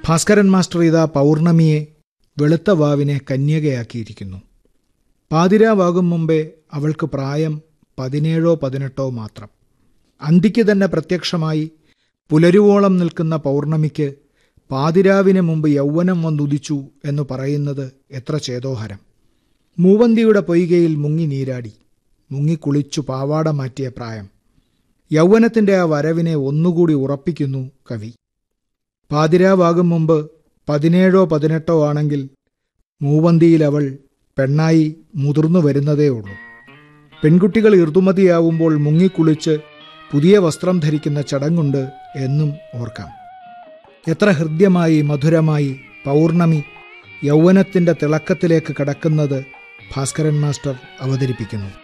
Bhaskaran master ഇതാ പൗർണമിയെ വെളുത്ത വാവിനെ കന്യകയാക്കിയിരിക്കുന്നു പാതിരാവാകും മുമ്പേ അവൾക്ക് പ്രായം പതിനേഴോ പതിനെട്ടോ മാത്രം അന്തിക്ക് തന്നെ പ്രത്യക്ഷമായി പുലരുവോളം നിൽക്കുന്ന പൗർണമിക്ക് പാതിരാവിന് മുമ്പ് യൗവനം വന്നുദിച്ചു എന്ന് പറയുന്നത് എത്ര ചേതോഹരം മൂവന്തിയുടെ പൊയ്കയിൽ മുങ്ങി നീരാടി മുങ്ങിക്കുളിച്ചു പാവാട മാറ്റിയ പ്രായം യൗവനത്തിന്റെ ആ വരവിനെ ഒന്നുകൂടി ഉറപ്പിക്കുന്നു കവി പാതിരാവാകും മുമ്പ് പതിനേഴോ പതിനെട്ടോ ആണെങ്കിൽ മൂവന്തിയിൽ അവൾ പെണ്ണായി മുതിർന്നു വരുന്നതേ ഉള്ളൂ പെൺകുട്ടികൾ ഋതുമതിയാവുമ്പോൾ മുങ്ങിക്കുളിച്ച് പുതിയ വസ്ത്രം ധരിക്കുന്ന ചടങ്ങുണ്ട് എന്നും ഓർക്കാം എത്ര ഹൃദ്യമായി മധുരമായി പൗർണമി യൗവനത്തിന്റെ തിളക്കത്തിലേക്ക് കടക്കുന്നത് ഭാസ്കരൻ മാസ്റ്റർ അവതരിപ്പിക്കുന്നു